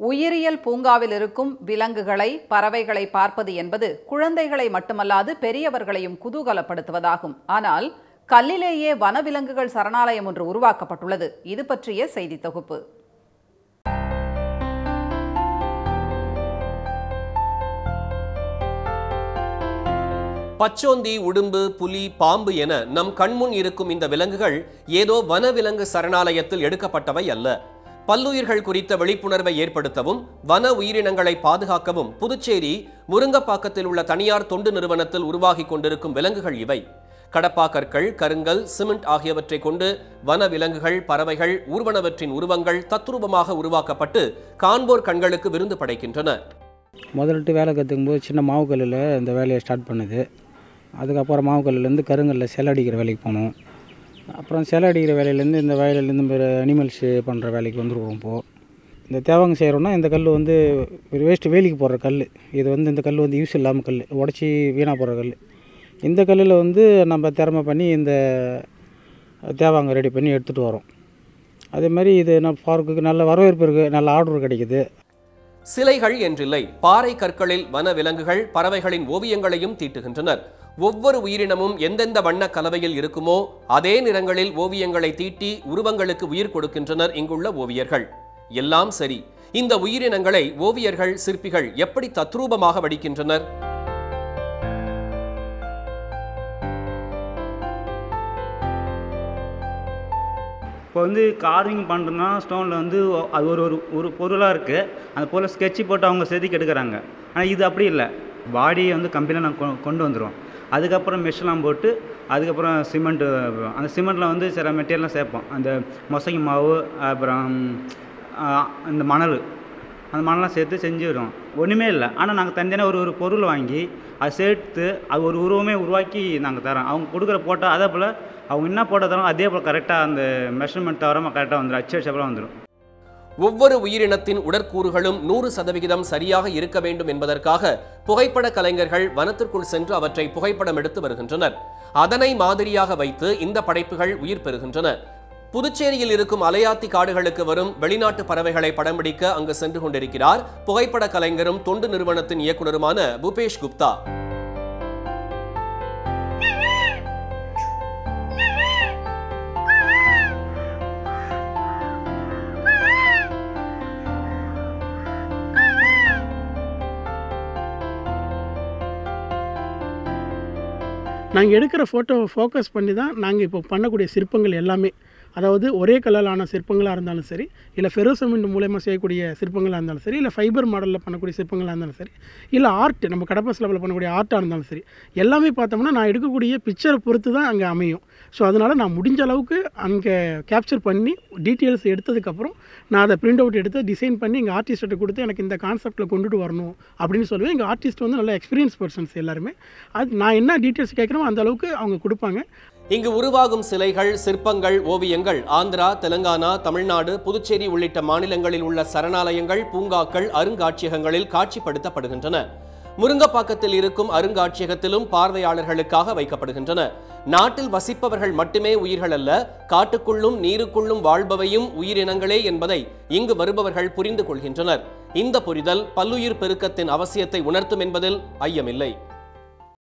உயிரியல் பூங்காவில் இருக்கும் விலங்குகளை பறவைகளை பார்ப்பது என்பது குழந்தைகளை மட்டுமல்லாது பெரியவர்களையும் குதூகலப்படுத்துவதாகும் ஆனால் கல்லிலேயே வனவிலங்குகள் சரணாலயம் ஒன்று உருவாக்கப்பட்டுள்ளது இது பற்றிய செய்தி தொகுப்பு பச்சோந்தி உடும்பு புலி பாம்பு என நம் கண்முன் இருக்கும் இந்த விலங்குகள் ஏதோ வனவிலங்கு சரணாலயத்தில் எடுக்கப்பட்டவை அல்ல பல்லுயிர்கள் குறித்த விழிப்புணர்வை ஏற்படுத்தவும் வன உயிரினங்களை பாதுகாக்கவும் புதுச்சேரி முருங்கப்பாக்கத்தில் உள்ள தனியார் தொண்டு நிறுவனத்தில் உருவாகிக் கொண்டிருக்கும் விலங்குகள் இவை கடப்பாக்கற்கள் கருங்கல் சிமெண்ட் ஆகியவற்றை கொண்டு வன விலங்குகள் பறவைகள் ஊர்வனவற்றின் உருவங்கள் தத்ரூபமாக உருவாக்கப்பட்டு காண்போர் கண்களுக்கு விருந்து படைக்கின்றன முதல்ட்டு வேலை கற்றுக்கும் போது சின்ன மாவு கல்லில் இந்த வேலையை ஸ்டார்ட் பண்ணுது அதுக்கப்புறம் மாவு கல்லுலேருந்து கருங்கல்லில் சிலை அடிக்கிற வேலைக்கு போனோம் அப்புறம் சிலை அடிக்கிற வேலையிலேருந்து இந்த வயலேருந்து இந்த அனிமல்ஸ் பண்ணுற வேலைக்கு வந்துருவோம் இப்போது இந்த தேவாங்க செய்கிறோன்னா இந்த கல் வந்து ஒரு வேஸ்ட்டு வேலிக்கு போடுற கல் இது வந்து இந்த கல் வந்து யூஸ் இல்லாமல் கல் உடச்சி வீணாக போடுற கல் இந்த கல்லில் வந்து நம்ம திறமை பண்ணி இந்த தேவாங்க ரெடி பண்ணி எடுத்துகிட்டு வரோம் அதே மாதிரி இது நம்ம பார்க்குக்கு நல்ல வரவேற்பு இருக்குது நல்ல ஆர்டர் கிடைக்குது சிலைகள் என்றில்லை பாறை கற்களில் வன விலங்குகள் பறவைகளின் ஓவியங்களையும் தீட்டுகின்றனர் ஒவ்வொரு உயிரினமும் எந்தெந்த வண்ண கலவையில் இருக்குமோ அதே நிறங்களில் ஓவியங்களை தீட்டி உருவங்களுக்கு உயிர் கொடுக்கின்றனர் இங்குள்ள ஓவியர்கள் எல்லாம் சரி இந்த உயிரினங்களை ஓவியர்கள் சிற்பிகள் எப்படி தத்ரூபமாக வடிக்கின்றனர் இப்போ வந்து கார்விங் பண்ணுறதுனா ஸ்டோனில் வந்து அது ஒரு ஒரு ஒரு பொருளாக இருக்குது அந்த பொருளை ஸ்கெட்சு போட்டு அவங்க செதுக்கி எடுக்கிறாங்க ஆனால் இது அப்படி இல்லை பாடியை வந்து கம்பெனியில் நாங்கள் கொ- கொண்டு வந்துடுவோம் அதுக்கப்புறம் மெஷ்லாம் போட்டு அதுக்கப்புறம் சிமெண்ட்டு அந்த சிமெண்ட்டில் வந்து சில மெட்டீரியல்லாம் சேர்ப்போம் அந்த மொசைக்கு மாவு அப்புறம் ஆ, இந்த மணல் அந்த மணலாம் சேர்த்து செஞ்சிடும் ஒன்றுமே இல்லை ஆனால் நாங்கள் தனித்தனியாக ஒரு ஒரு பொருள் வாங்கி அதை சேர்த்து அது ஒரு உருவமே உருவாக்கி நாங்கள் தரோம் அவங்க கொடுக்குற போட்டோ அதே போல் அவங்க என்ன போட்டோ தரோம் அதே போல் கரெக்டாக அந்த மெஷர்மெண்ட் தவறாமல் கரெக்டாக வந்துடும் அச்சு அச்சப்பெல்லாம் வந்துடும் ஒவ்வொரு உயிரினத்தின் உடற்கூறுகளும் நூறு சதவிகிதம் சரியாக இருக்க வேண்டும் என்பதற்காக புகைப்பட கலைஞர்கள் வனத்திற்குள் சென்று அவற்றை புகைப்படம் எடுத்து வருகின்றனர் அதனை மாதிரியாக வைத்து இந்த படைப்புகள் உயிர் பெறுகின்றன புதுச்சேரியில் இருக்கும் அலையாத்தி காடுகளுக்கு வரும் வெளிநாட்டு பறவைகளை படம் பிடிக்க அங்கு சென்று கொண்டிருக்கிறார் புகைப்பட கலைஞரும் தொண்டு நிறுவனத்தின் இயக்குனருமான பூபேஷ் குப்தா நாங்கள் எடுக்கிற ஃபோட்டோவை ஃபோக்கஸ் பண்ணி தான் நாங்கள் இப்போ பண்ணக்கூடிய சிற்பங்கள் எல்லாமே அதாவது ஒரே கலரான சிற்பங்களாக இருந்தாலும் சரி இல்லை ஃபெரோசமெண்ட் மூலயமா செய்யக்கூடிய சிற்பங்களாக இருந்தாலும் சரி இல்லை ஃபைபர் மாடலில் பண்ணக்கூடிய சிற்பங்களாக இருந்தாலும் சரி இல்லை ஆர்ட் நம்ம கடப்பாஸ் லெவலில் பண்ணக்கூடிய ஆர்ட்டாக இருந்தாலும் சரி எல்லாமே பார்த்தோம்னா நான் எடுக்கக்கூடிய பிக்சரை பொறுத்து தான் அங்கே அமையும் ஸோ அதனால் நான் முடிஞ்ச அளவுக்கு அங்கே கேப்சர் பண்ணி டீட்டெயில்ஸ் எடுத்ததுக்கப்புறம் நான் அதை பிரிண்ட் அவுட் எடுத்து டிசைன் பண்ணி எங்கள் ஆர்டிஸ்ட்டை கொடுத்து எனக்கு இந்த கான்செப்ட்டில் கொண்டுட்டு வரணும் அப்படின்னு சொல்லுவேன் எங்கள் ஆர்டிஸ்ட் வந்து நல்ல எக்ஸ்பீரியன்ஸ் பர்சன்ஸ் எல்லாருமே அது நான் என்ன டீட்டெயில்ஸ் கேட்குறோமோ அந்த அளவுக்கு அவங்க கொடுப்பாங்க இங்கு உருவாகும் சிலைகள் சிற்பங்கள் ஓவியங்கள் ஆந்திரா தெலுங்கானா தமிழ்நாடு புதுச்சேரி உள்ளிட்ட மாநிலங்களில் உள்ள சரணாலயங்கள் பூங்காக்கள் அருங்காட்சியகங்களில் காட்சிப்படுத்தப்படுகின்றன முருங்கப்பாக்கத்தில் இருக்கும் அருங்காட்சியகத்திலும் பார்வையாளர்களுக்காக வைக்கப்படுகின்றன நாட்டில் வசிப்பவர்கள் மட்டுமே உயிர்கள் அல்ல காட்டுக்குள்ளும் நீருக்குள்ளும் வாழ்பவையும் உயிரினங்களே என்பதை இங்கு வருபவர்கள் புரிந்து கொள்கின்றனர் இந்த புரிதல் பல்லுயிர் பெருக்கத்தின் அவசியத்தை உணர்த்தும் என்பதில் ஐயமில்லை